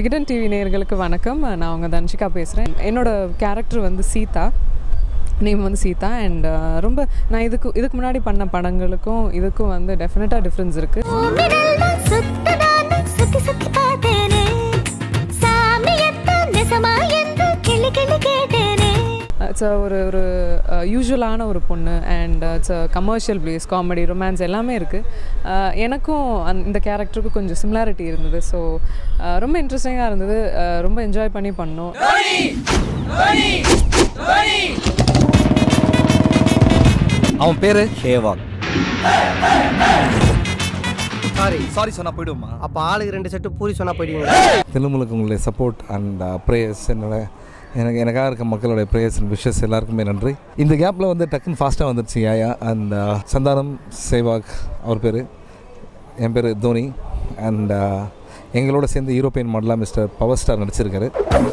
Vikatan TV நேயர்களுக்கு வணக்கம் நான் உங்கள் தன்ஷிகா பேசுகிறேன் என்னோட கேரக்டர் வந்து சீதா நேம் வந்து சீதா அண்ட் ரொம்ப நான் இதுக்கு இதுக்கு முன்னாடி பண்ண படங்களுக்கும் இதுக்கும் வந்து டெஃபினட்டாக டிஃப்ரென்ஸ் இருக்குது பூமிடெல்லாம் சுத்ததான சுத்தி சுத்தி பார்த்தேனே சாமியத்தான் நிசமா என்று கிளி கிளி கேட்டேனே இட்ஸ் ஒரு ஒரு யூஸ்வலான ஒரு பொண்ணு and it's commercial place comedy romance எல்லாமே இருக்குது எனக்கும் அந் இந்த கேரக்டருக்கும் கொஞ்சம் சிமிலாரிட்டி இருந்தது ஸோ ரொம்ப இன்ட்ரெஸ்டிங்காக இருந்தது அஹ் ரொம்ப என்ஜாய் பண்ணி பண்ணோம் அவன் பேரு ஷேவாக் சாரி சாரி சொன்னா போயிடுமா அப்போ ஆளுக்கு ரெண்டு செட்டு பூரி சொன்னா போயிடுவீங்களா திருமலுக்கு உங்களுடைய சப்போர்ட் அண்ட் ப்ரேயர்ஸ் என்னோட எனக்கு எனக்காக இருக்க மக்களுடைய ப்ரேயர்ஸ் அண்ட் விஷஸ் எல்லாருக்குமே நன்றி இந்த கேப்பில் வந்து டக்குன்னு ஃபாஸ்ட்டாக வந்துருச்சு யாயா அண்ட் சந்தானம் சேவாக் அவர் பேர் என் பேர் தோனி அண்ட் எங்களோட சேர்ந்து யூரோப்பியன் மாடலாக மிஸ்டர் பவர் ஸ்டார் நடிச்சிருக்காரு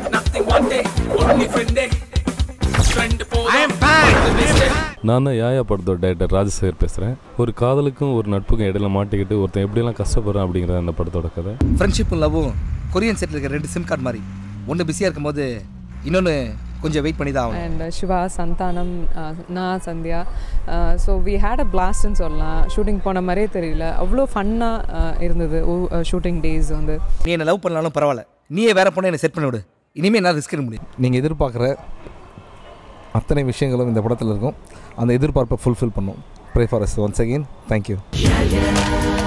நான் தான் யாயா படத்தோட டேரக்டர் ராஜசேகர் பேசுகிறேன் ஒரு காதலுக்கும் ஒரு நட்புக்கும் இடையில மாட்டிக்கிட்டு ஒருத்தன் எப்படியெல்லாம் கஷ்டப்படுறான் அப்படிங்கிற அந்த படத்தோட கதை ஃப்ரெண்ட்ஷிப்பும் லவ்வும் கொரியன் செட்டில் இருக்க ரெண்டு சிம் கார்டு மாதிரி ஒன்று பிஸியாக இருக்கும்போது இன்னொன்று கொஞ்சம் வெயிட் பண்ணி தான் ஆகணும் அண்ட் சிவா சந்தானம் அஹ், நான் Sandhya so we had a பிளாஸ்ட்னு சொல்லலாம் ஷூட்டிங் போன மாதிரியே தெரியல அவ்வளோ ஃபன்னாக இருந்தது ஷூட்டிங் டேஸ் வந்து நீ என்னை லவ் பண்ணாலும் பரவாயில்ல நீயே வேற பொண்ணை என்னை செட் பண்ணி விடு இனிமேல் என்ன ரிஸ்க் எடுக்க முடியும் நீங்கள் எதிர்பார்க்குற அத்தனை விஷயங்களும் இந்த படத்தில் இருக்கும் அந்த எதிர்பார்ப்பை ஃபுல்ஃபில் பண்ணும் pray for us once again thank you